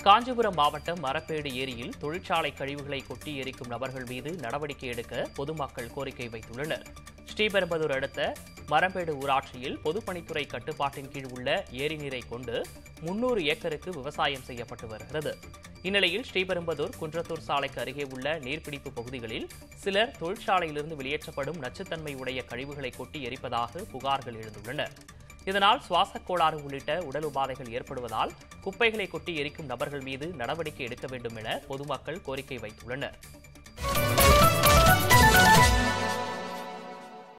காஞ்சிபுரம் மாவட்டம் மரப்பேடு ஏரியில் தொழிற்சாலை கழிவுகளை கொட்டி எரிக்கும் நபர்கள் மீது நடவடிக்கை எடுக்க பொதுமக்கள் கோரிக்கை வைத்துள்ளனர் ஸ்ரீபெரும்புதூர் அடுத்த மரம்பேடு ஊராட்சியில் பொதுப்பணித்துறை கட்டுப்பாட்டின் கீழ் உள்ள ஏரி நீரை கொண்டு முன்னூறு ஏக்கருக்கு விவசாயம் செய்யப்பட்டு வருகிறது இந்நிலையில் ஸ்ரீபெரும்புதூர் குன்றத்தூர் சாலைக்கு அருகே உள்ள நீர்பிடிப்பு பகுதிகளில் சிலர் தொழிற்சாலையிலிருந்து வெளியேற்றப்படும் நச்சுத்தன்மை உடைய கழிவுகளை கொட்டி எரிப்பதாக புகார்கள் எழுந்துள்ளன இதனால் சுவாசக் கோளாறு உள்ளிட்ட உடல் உபாதைகள் ஏற்படுவதால் குப்பைகளை கொட்டி எரிக்கும் நபர்கள் மீது நடவடிக்கை எடுக்க வேண்டும் என பொதுமக்கள் கோரிக்கை வைத்துள்ளனர்